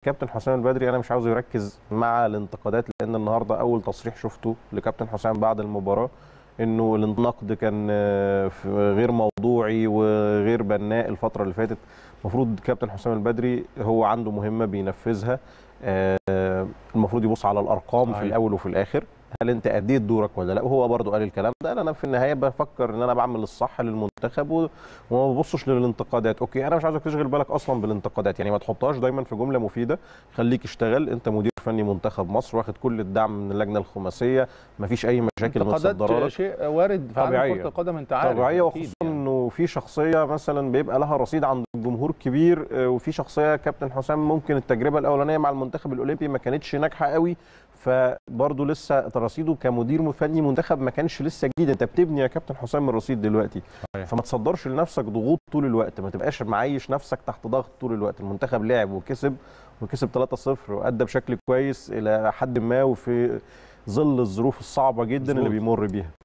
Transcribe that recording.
كابتن حسام البدري انا مش عاوزه يركز مع الانتقادات لان النهارده اول تصريح شفته لكابتن حسام بعد المباراه انه النقد كان آه، في- غير موضوعي وغير بناء الفتره اللي فاتت المفروض كابتن حسام البدري هو عنده مهمه بينفذها آه، المفروض يبص على الارقام صحيح. في الاول وفي الاخر هل انت اديت دورك ولا لا وهو برضو قال الكلام ده انا في النهايه بفكر ان انا بعمل الصح للمنتخب و- وما ببصش للانتقادات اوكي انا مش عايزك تشغل بالك اصلا بالانتقادات يعني ما تحطهاش دايما في جمله مفيده خليك اشتغل انت مدير فني منتخب مصر واخد كل الدعم من اللجنه الخماسيه مفيش اي مشاكل متصدره انتقادات لك شيء وارد في عالم طبيعية. كره القدم انت عارف طبيعيه أكيد وخصوصا يعني. انه في شخصيه مثلا بيبقى لها رصيد عند الجمهور الكبير آه، وفي شخصيه كابتن حسام ممكن التجربه الاولانيه مع المنتخب الاولمبي ما كانتش ناجحه قوي فبرضه لسه رصيده كمدير فني منتخب ما كانش لسه جديد انت بتبني يا كابتن حسام من الرصيد دلوقتي صحيح. فما تصدرش لنفسك ضغوط طول الوقت ما تبقاش معيش نفسك تحت ضغط طول الوقت المنتخب لعب وكسب وكسب 3-0 وادى بشكل كويس الى حد ما وفي ظل الظروف الصعبه جدا اللي مظبوط. بيمر بيها